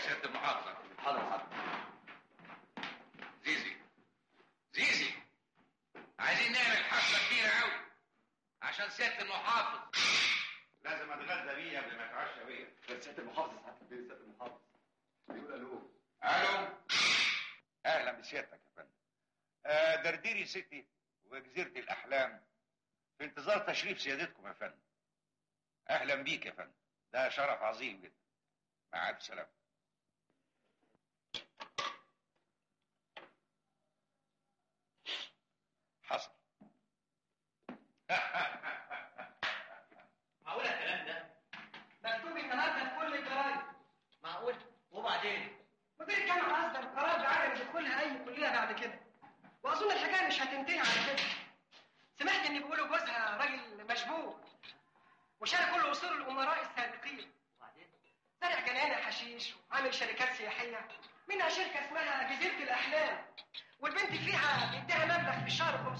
سياده المحافظه حاضر حاضر زيزي زيزي عايزين نعمل حفله كبيره قوي عشان سياده المحافظ لازم اتغدى بيه قبل ما اتعشى بيه سياده المحافظ سعاده البيه سياده المحافظ بيقول الو الو اهلا بسيادتك يا فندم آه درديري سيتي وجزيره الاحلام في انتظار تشريف سيادتكم يا فندم اهلا بيك يا فندم ده شرف عظيم جدا مع الف سلامه حصل معقول الكلام ده مكتوب النهارده في كل الجرايد معقول وبعدين مدير الجامعه اصدر قرار بعدم دخولها اي كليه بعد كده واظن الحكايه مش هتنتهي على كده سمعت ان بيقولوا جوزها راجل مشبوه وشارك كل اصول الامراء السابقين وبعدين زرع جنانه حشيش وعامل شركات سياحيه منها شركه اسمها جزيره الاحلام والبنت فيها بيديها مبلغ في الشهر